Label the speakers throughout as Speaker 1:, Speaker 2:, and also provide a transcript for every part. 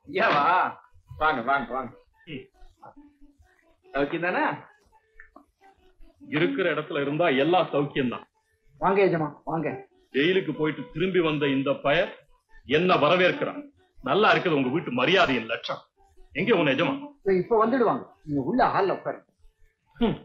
Speaker 1: ஐயாவா வாங்க வாங்க வாங்க சௌக்கியம் தானே
Speaker 2: இருக்கிற இடத்துல இருந்தா எல்லா சௌக்கியம் தான்
Speaker 3: வாங்க எஜமா வாங்க
Speaker 2: ஜெயிலுக்கு போயிட்டு திரும்பி வந்த இந்த பய என்ன வரவேற்கிறான் நல்லா இருக்குது உங்க வீட்டு மரியாதையின் லட்சம் எங்க உன் எஜமா
Speaker 3: இப்ப- இப்ப வந்துடுவாங்க நீங்க உள்ள ஹால்ல உட்காரு
Speaker 2: ஹம்.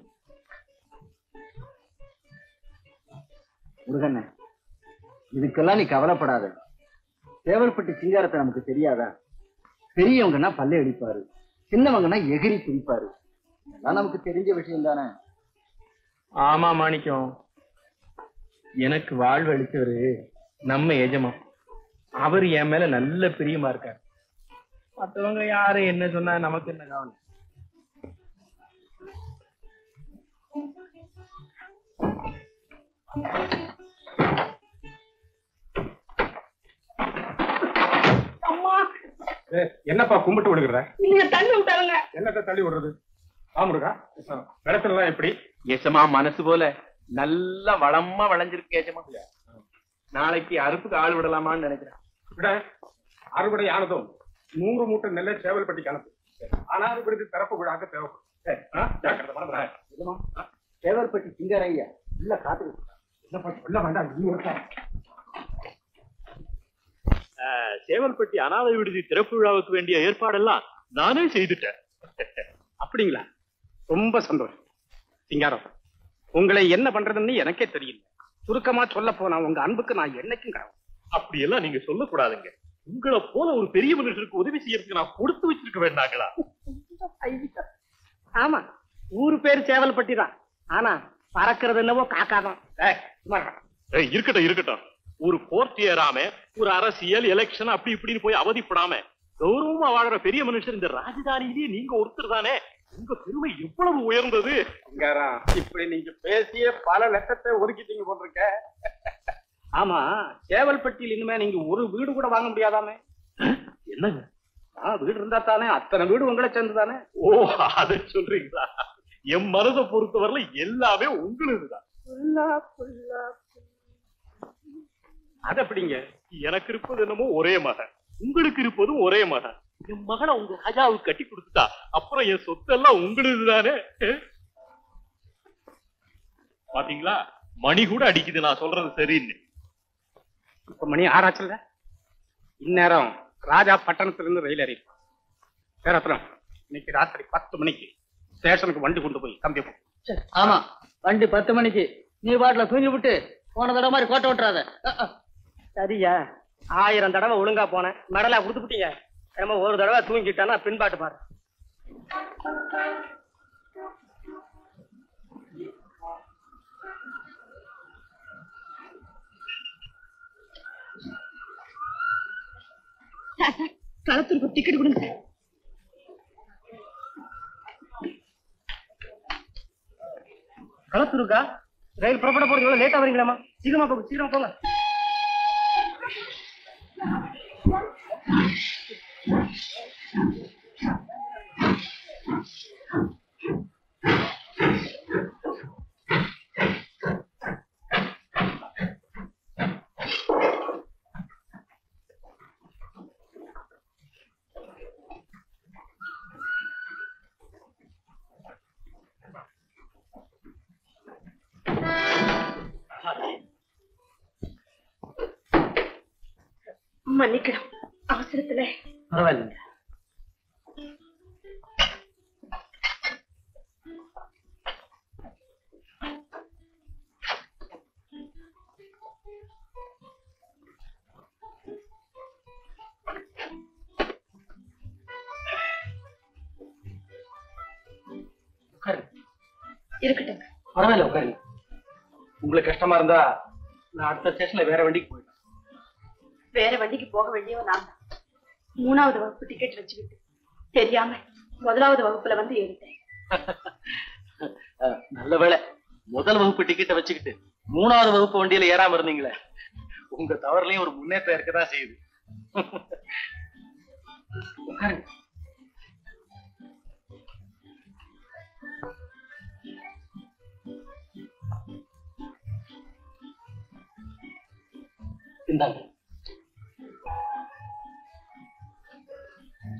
Speaker 3: முருகண்ண இதுக்கெல்லாம் நீ கவலைப்படாத தேவல்பட்டி சிங்காரத்தை நமக்கு தெரியாதா பெரியவங்கன்னா பல்ல அடிப்பாரு சின்னவங்கன்னா எகிரி குதிப்பாரு இதெல்லாம் நமக்கு தெரிஞ்ச விஷயம் தானே
Speaker 1: ஆமா மாணிக்கம் எனக்கு வாழ்வு அளிச்சவரு நம்ம எஜமா அவர் என் மேல நல்ல பிரியமா இருக்காரு மத்தவங்க யாரு என்ன சொன்னா நமக்கு என்ன கவலை
Speaker 4: என்னப்பா கும்பிட்டு விடுகிற
Speaker 5: நீங்க தள்ளி விட்டாருங்க
Speaker 4: என்னத்தை தள்ளி விடுறது ஆமுருகா விளக்கெல்லாம் எப்படி
Speaker 1: எஜமா மனசு போல நல்லா வளமா வளைஞ்சிருக்கு எஜமா நாளைக்கு அறுப்புக்கு ஆள் விடலாமான்னு நினைக்கிறேன்
Speaker 4: விட அறுவடை ஆனதும் நூறு மூட்டை நெல்லை சேவல்பட்டிக்கு அனுப்பு ஆனால் விடுதி திறப்பு விழாக்க தேவைப்படும் சரி, ஆ? ஜாக்கிரதை, மறந்துடாத.
Speaker 3: எஜமா தேவல்பட்டி சிங்காரையா உள்ள காத்து
Speaker 4: என்னப்பா சொல்ல வேண்டாம் நீ ஒருத்தன்.
Speaker 2: சேவல்பட்டி அனாதை விடுதி திறப்பு விழாவுக்கு வேண்டிய ஏற்பாடெல்லாம் நானே செய்துட்டேன்
Speaker 4: அப்படிங்களா ரொம்ப சந்தோஷம் சிங்காரம் உங்களை என்ன பண்றதுன்னு எனக்கே தெரியல சுருக்கமா சொல்ல போனா உங்க அன்புக்கு நான் என்னைக்கும் கடவுள்
Speaker 2: அப்படியெல்லாம் நீங்க சொல்லக்கூடாதுங்க உங்களை போல ஒரு பெரிய மனுஷருக்கு உதவி செய்யறதுக்கு நான் கொடுத்து வச்சிருக்க வேண்டாங்களா
Speaker 5: ஆமா ஊரு பேர் சேவல்பட்டி தான் ஆனா பறக்கிறது என்னவோ காக்காதான்
Speaker 4: ஏய், சும்மா இருடா.
Speaker 2: ஏய், இருக்கட்டும் இருக்கட்டும் ஒரு கோர்ட் ஏறாம ஒரு அரசியல் எலெக்ஷன் அப்படி இப்படின்னு போய் அவதிப்படாம கௌரவமா வாழற பெரிய மனுஷர் இந்த ராஜதானியிலேயே நீங்க ஒருத்தர் தானே உங்க பெருமை எவ்வளவு உயர்ந்தது
Speaker 4: சிங்காரம் இப்படி நீங்க பேசிய பல லட்சத்தை ஒதுக்கிட்டீங்க போட்டிருக்க ஆமா சேவல்பட்டியில் இனிமே நீங்க ஒரு வீடு கூட வாங்க முடியாதாமே
Speaker 2: என்னங்க
Speaker 4: ஆ, வீடு இருந்தா தானே அத்தனை வீடு உங்களை சேர்ந்து தானே
Speaker 2: ஓ அதை சொல்றீங்களா என் மனதை பொறுத்தவரையில எல்லாமே உங்களுதுதான்
Speaker 4: அது எப்படிங்க
Speaker 2: எனக்கு இருப்பது என்னமோ ஒரே மகன் உங்களுக்கு இருப்பதும் ஒரே மகன் என் மகனை உங்க ராஜாவுக்கு கட்டி கொடுத்துட்டா அப்புறம் என் சொத்தெல்லாம் உங்களுது தானே பாத்தீங்களா மணி கூட அடிக்குது நான் சொல்றது சரின்னு
Speaker 4: இப்ப மணி ஆறாச்சுல்ல இந்நேரம் ராஜா பட்டணத்திலிருந்து ரயில் ஏறி பேரத்தனம் இன்னைக்கு ராத்திரி பத்து மணிக்கு ஸ்டேஷனுக்கு வண்டி கொண்டு போய் தம்பி போ.
Speaker 3: ஆமா வண்டி பத்து மணிக்கு நீ பாட்டுல தூங்கி விட்டு போன தடவை மாதிரி கோட்டை விட்டுறாத அஹ், அஹ்.
Speaker 5: சரியா ஆயிரம் தடவை ஒழுங்கா போனேன் மெடலா கொடுத்துட்டீங்க ஏமா ஒரு தடவை தூங்கிட்டானா பின்பாட்டு பாரு
Speaker 6: களத்திற்கு டிக்கெட் கொடுங்க
Speaker 5: களத்துருக்கா ரயில் புறப்பட போறது எவ்வளவு லேட்டா வரீங்களாமா சீக்கிரமா போங்க சீக்கிரமா போங்க
Speaker 6: மன்னிக்கணும் அவசரத்துல
Speaker 3: பரவாயில்லைங்க
Speaker 6: இருக்கட்டும்
Speaker 3: பரவாயில்ல உட்காருங்க உங்களுக்கு கஷ்டமா இருந்தா நான் அடுத்த ஸ்டேஷன்ல வேற வண்டிக்கு போயிட்டேன்
Speaker 6: வேற வண்டிக்கு போக வேண்டியவ நான் தான் மூணாவது வகுப்பு டிக்கெட் வச்சுக்கிட்டு தெரியாம முதலாவது வகுப்புல வந்து ஏறிட்டேன்
Speaker 3: அஹ், நல்ல வேளை முதல் வகுப்பு டிக்கெட்டை வச்சுக்கிட்டு மூணாவது வகுப்பு வண்டியில ஏறாம இருந்தீங்களே உங்க தவறுலயும் ஒரு முன்னேற்றம் இருக்கதான் செய்யுது உட்காருங்க இந்தாங்க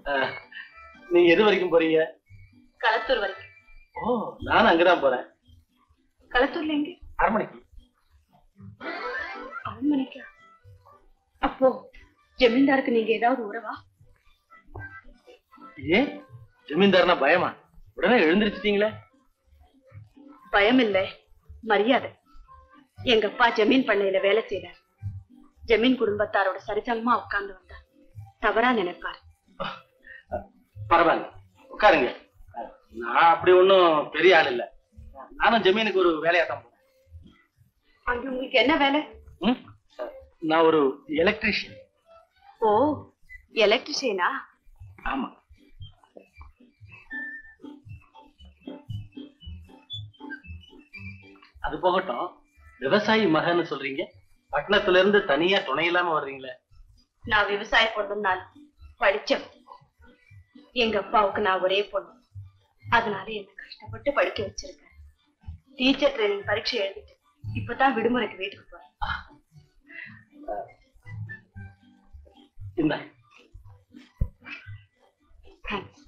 Speaker 1: நீங்க எது வரைக்கும் போறீங்க
Speaker 6: களத்தூர் வரைக்கும்
Speaker 1: ஓ நானும் அங்கதான் போறேன்
Speaker 6: களத்தூர்ல எங்க
Speaker 1: அரண்மனைக்கு
Speaker 6: அரண்மனைக்கா அப்போ ஜமீன்தாருக்கு நீங்க ஏதாவது உறவா
Speaker 1: ஏன் ஜமீன்தார்னா பயமா உடனே எழுந்திருச்சிட்டீங்களே
Speaker 6: பயம் இல்ல மரியாதை எங்க அப்பா ஜமீன் பண்ணையில வேலை செய்றார் ஜமீன் குடும்பத்தாரோட சரிசமமா உட்கார்ந்து வந்தா தவறா நினைப்பார்
Speaker 1: பரவாயில்ல உட்காருங்க நான் அப்படி ஒண்ணும் பெரிய ஆள் இல்ல நானும் ஜமீனுக்கு ஒரு வேலையா தான் போறேன்
Speaker 6: அங்க உங்களுக்கு என்ன வேலை
Speaker 1: ம்? நான் ஒரு எலக்ட்ரிஷியன்
Speaker 6: ஓ எலக்ட்ரிஷியனா
Speaker 1: ஆமா அது போகட்டும் விவசாயி மகன்னு சொல்றீங்க பட்டணத்துல இருந்து தனியா துணை இல்லாம வர்றீங்களே
Speaker 6: நான் விவசாய பொண்ணுனால படிச்சேன் எங்க அப்பாவுக்கு நான் ஒரே பொண்ணு அதனால என்ன கஷ்டப்பட்டு படிக்க வச்சிருக்கேன் டீச்சர் ட்ரைனிங் பரீட்சை எழுதிட்டு இப்பதான் விடுமுறைக்கு வீட்டுக்கு போறேன்
Speaker 1: இந்த
Speaker 6: தேங்க்ஸ்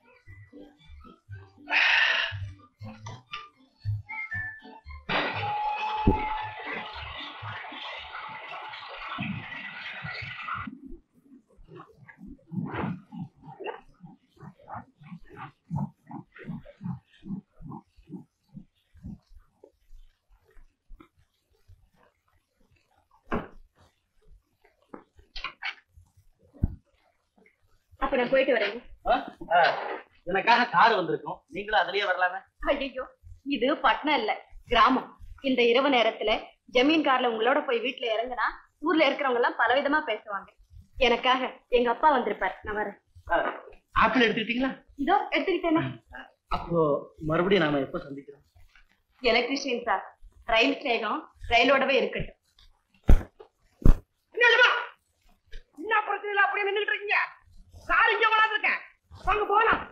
Speaker 6: அப்ப நான் போயிட்டு வரேன்
Speaker 1: ஆ? ஆ, எனக்காக கார் வந்திருக்கும் நீங்களும் அதுலயே வரலாமே
Speaker 6: ஐயோ இது பட்டணம் இல்ல கிராமம் இந்த இரவு நேரத்துல ஜமீன் கார்ல உங்களோட போய் வீட்டுல இறங்குனா ஊர்ல இருக்கிறவங்க எல்லாம் பலவிதமா பேசுவாங்க எனக்காக எங்க அப்பா வந்திருப்பார் நான் வரேன்
Speaker 1: ஆ, ஆப்பிள் எடுத்துக்கிட்டீங்களா
Speaker 6: இதோ எடுத்துக்கிட்டேனே
Speaker 1: அப்போ மறுபடியும் நாம எப்ப சந்திக்கிறோம்
Speaker 6: எலக்ட்ரிஷியன் சார் ரயில் ஸ்நேகம் ரயிலோடவே இருக்கட்டும்
Speaker 5: என்ன பிரச்சனை அப்படியே நின்றுட்டு இருக்கீங்க கார் இங்க கொண்டாந்து இருக்கேன் வாங்க போகலாம்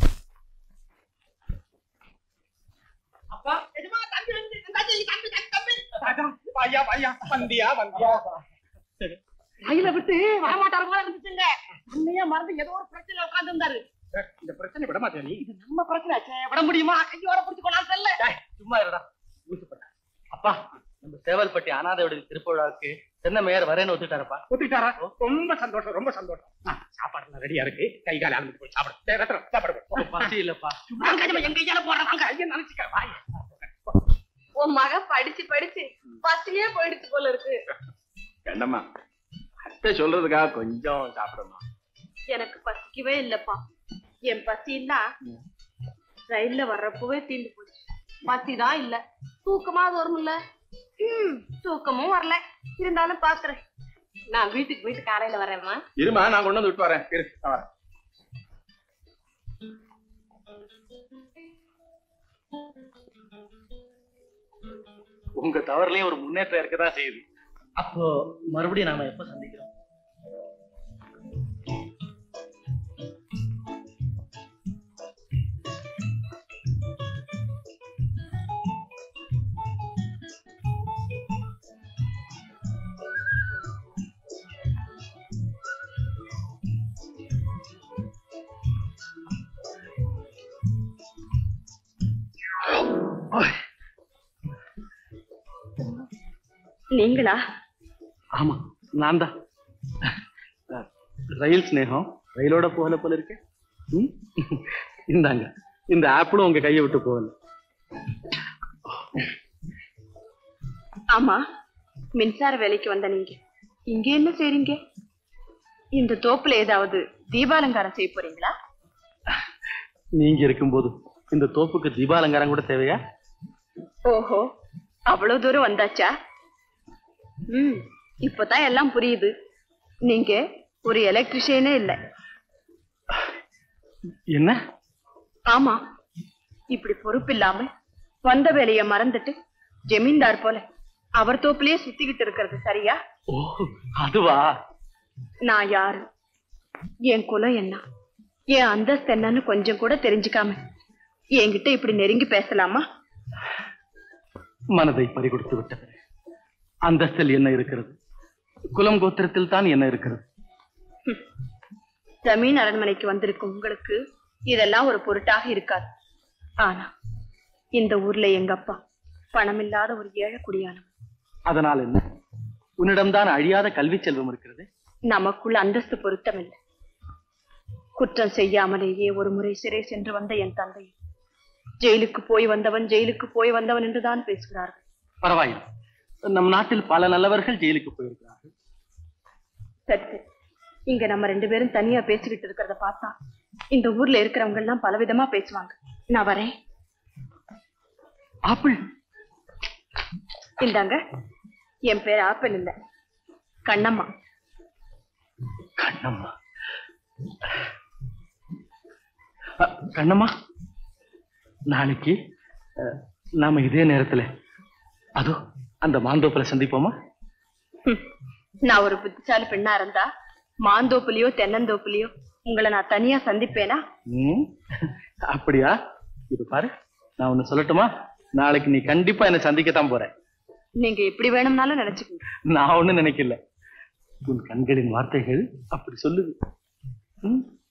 Speaker 5: அப்பா எதுமா தம்பி வந்து தம்பி தம்பி தம்பி தம்பி
Speaker 4: ஐயா ஐயா வந்தியா வந்தியா
Speaker 5: ரயில விட்டு வரமாட்டாரு போல இருந்துச்சுங்க அன்னையே மறந்து ஏதோ ஒரு பிரச்சனை உட்கார்ந்து இருந்தாரு
Speaker 4: இந்த பிரச்சனை விட மாட்டேன் நீ
Speaker 5: இது நம்ம பிரச்சனை ஆச்சே. விட முடியுமா கையோட பிடிச்சு கொண்டாந்து செல்ல
Speaker 1: டேய், சும்மா இருடா ஊசுப்பட்ட அப்பா நம்ம சேவல்பட்டி அனாதை விடுதி திருப்பவிழாவுக்கு தென்னை மேயர் வரேன்னு ஒத்துட்டாருப்பா
Speaker 4: ஒத்துக்கிட்டாரா ரொம்ப சந்தோஷம் ரொம்ப சந்தோஷம் ஆ, சாப்பாடு ரெடியா இருக்கு கை கால ஆரம்பிச்சு போய் சாப்பிடு டேய், ரத்னம், சாப்பாடு போடு.
Speaker 1: பசி இல்லப்பா
Speaker 5: வாங்க, எங்க கையால போடுறாங்க
Speaker 4: ஐயா நினைச்சுக்க வாய்
Speaker 6: உன் மக படிச்சு படிச்சு பசியே போயிடுச்சு போல இருக்கு
Speaker 2: என்னம்மா அத்தை சொல்றதுக்காக கொஞ்சம் சாப்பிடுமா
Speaker 6: எனக்கு பசிக்கவே இல்லப்பா என் பசின்னா ரயில்ல வர்றப்பவே தீர்ந்து போச்சு பசிதான் இல்ல தூக்கமாவது வரும்ல ம் தூக்கமும் வரல இருந்தாலும் பாக்குறேன் நான் வீட்டுக்கு போயிட்டு காலையில வரேம்மா
Speaker 2: இருமா நான் கொண்டு வந்து விட்டு வரேன் இரு நான் வரேன்
Speaker 1: உங்க தவறுலயும் ஒரு முன்னேற்றம் இருக்கதான் செய்யுது அப்போ மறுபடியும் நாம எப்ப சந்திக்கிறோம்
Speaker 6: நீங்களா
Speaker 1: ஆமா நான் தான் ரயில் ஸ்நேகம் ரயிலோட போகல போல இருக்கு ம்? இந்தாங்க இந்த ஆப்பிளும் உங்க கையை விட்டு போகல
Speaker 6: ஆமா மின்சார வேலைக்கு வந்த நீங்க இங்க என்ன செய்றீங்க இந்த தோப்புல ஏதாவது தீபாலங்காரம் செய்ய போறீங்களா
Speaker 1: நீங்க இருக்கும்போது இந்த தோப்புக்கு தீபாலங்காரம் கூட தேவையா
Speaker 6: ஓஹோ அவ்வளவு தூரம் வந்தாச்சா ம் இப்பதான் எல்லாம் புரியுது நீங்க ஒரு எலக்ட்ரிஷியனே இல்ல
Speaker 1: என்ன
Speaker 6: ஆமா இப்படி பொறுப்பு இல்லாம வந்த வேலைய மறந்துட்டு ஜமீன்தார் போல அவர் தோப்புலயே சுத்திக்கிட்டு இருக்கிறது சரியா
Speaker 1: ஓ அதுவா
Speaker 6: நான் யாரு என் குலம் என்ன என் அந்தஸ்து என்னன்னு கொஞ்சம் கூட தெரிஞ்சுக்காம என்கிட்ட இப்படி நெருங்கி பேசலாமா
Speaker 1: மனதை பறிகொடுத்து விட்டது அந்தஸ்தில் என்ன இருக்கிறது குலம் கோத்திரத்தில் தான் என்ன இருக்கிறது
Speaker 6: ஜமீன் அரண்மனைக்கு வந்திருக்கும் உங்களுக்கு இதெல்லாம் ஒரு பொருட்டாக இருக்காது ஆனா இந்த ஊர்ல எங்க அப்பா பணமில்லாத ஒரு ஏழை குடியானவன்
Speaker 1: அதனால் என்ன உன்னிடம்தான் அழியாத கல்வி செல்வம் இருக்கிறது
Speaker 6: நமக்குள் அந்தஸ்து பொருத்தமில்லை குற்றம் செய்யாமலேயே ஒரு முறை சிறை சென்று வந்த என் தந்தை ஜெயிலுக்கு போய் வந்தவன் ஜெயிலுக்கு போய் வந்தவன் என்றுதான் பேசுகிறார்கள்
Speaker 1: பரவாயில்லை நம் நாட்டில் பல நல்லவர்கள் ஜெயிலுக்கு போயிருக்கிறார்கள்
Speaker 6: சரி சரி. இங்க நம்ம ரெண்டு பேரும் தனியா பேசிக்கிட்டு இருக்கிறத பார்த்தா இந்த ஊர்ல இருக்கிறவங்க எல்லாம் பலவிதமா பேசுவாங்க நான் வரேன்
Speaker 1: ஆப்பிள்
Speaker 6: இந்தாங்க என் பேர் ஆப்பிள் இல்ல கண்ணம்மா
Speaker 1: கண்ணம்மா அ, கண்ணம்மா நாளைக்கு அ, நாம இதே நேரத்துல அதோ அந்த மாந்தோப்புல சந்திப்போமா
Speaker 6: ஹம். நான் ஒரு புத்திசாலி பெண்ணா இருந்தா மாந்தோப்புலயோ தென்னந்தோப்புலயோ உங்களை நான் தனியா சந்திப்பேனா
Speaker 1: ம், அப்படியா இது பாரு நான் ஒண்ணு சொல்லட்டுமா நாளைக்கு நீ கண்டிப்பா என்னை சந்திக்கத்தான் போற
Speaker 6: நீங்க எப்படி வேணும்னாலும் நினைச்சுக்கோங்க
Speaker 1: நான் ஒண்ணும் நினைக்கல உன் கண்களின் வார்த்தைகள் அப்படி சொல்லுது ம்